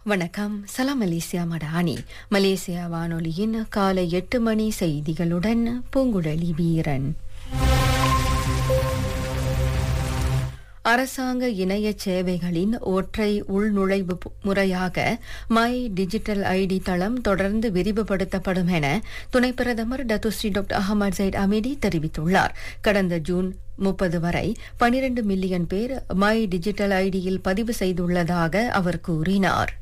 வணக்கம் சலாம் Malaysia Madani Malaysia வானொலியின் காலை எட்டு மணி செய்திகளுடன் பூங்குழலி வீரன் அரசாங்க இணைய சேவைகளின் ஒற்றை உள்நுழைவு பு- முறையாக மை டிஜிட்டல் ஐடி தளம் தொடர்ந்து விரிவுபடுத்தப்படும் என துணை பிரதமர் Datuk Seri doctor Ahmad Zahid Hamidi தெரிவித்துள்ளார் கடந்த ஜூன் முப்பது வரை 12 மில்லியன் பேர் மை டிஜிட்டல் ஐடியில் பதிவு செய்துள்ளதாக அவர் கூறினார்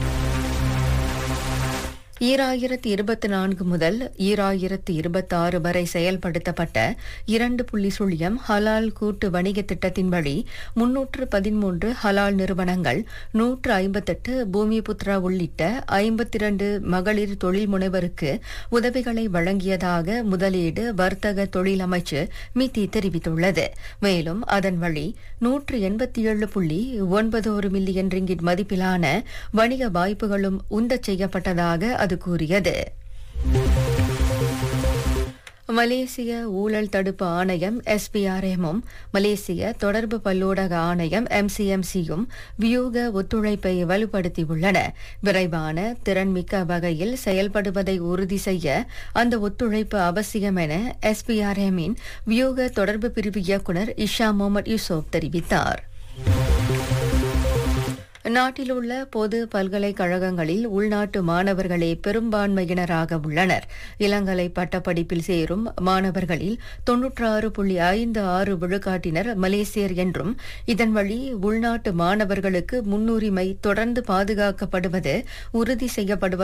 ஈராயிரத்தி இருபத்தி நான்கு முதல் ஈராயிரத்தி இருபத்தி ஆறு வரை செயல்படுத்தப்பட்ட இரண்டு புள்ளி சுழியம் ஹலால் கூட்டு வணிக திட்டத்தின்படி முன்னூற்று பதிமூன்று ஹலால் நிறுவனங்கள் நூற்று ஐம்பத்தெட்டு பூமிபுத்ரா உள்ளிட்ட ஐம்பத்தி இரண்டு மகளிர் தொழில் முனைவருக்கு உதவிகளை வழங்கியதாக முதலீடு வர்த்தக தொழில் அமைச்சு மிதி தெரிவித்துள்ளது மேலும் அதன் வழி நூற்று எண்பத்தி ஏழு புள்ளி ஒன்பது ஒரு மில்லியன் ரிங்கிட் மதிப்பிலான வணிக வாய்ப்புகளும் உந்தச் செய்யப்பட்டதாக அது கூறியது மலேசிய ஊழல் தடுப்பு ஆணையம் எஸ்பிஆர்எம்மும் மலேசிய தொடர்பு பல்லூடக ஆணையம் எம்சிஎம்சியும் வியூக ஒத்துழைப்பை வலுப்படுத்தியுள்ளன விரைவான திறன்மிக்க வகையில் செயல்படுவதை உறுதி செய்ய அந்த ஒத்துழைப்பு அவசியம் என எஸ்பிஆர்எம்மின் வியூக தொடர்பு பிரிவு இயக்குநர் இஷா முகமது யூசுப் தெரிவித்தார் நாட்டில் உள்ள பொது பல்கலைக்கழகங்களில் உள்நாட்டு மாணவர்களே பெரும்பான்மையினராக உள்ளனர் இளங்கலை பட்டப்படிப்பில் சேரும் மாணவர்களில் தொன்னூற்றாறு புள்ளி ஐந்து ஆறு விழுக்காட்டினர் மலேசியர் என்றும் இதன் வழி உள்நாட்டு மாணவர்களுக்கு முன்னுரிமை தொடர்ந்து பாதுகாக்கப்படுவது உறுதி செய்யப்படுவதாக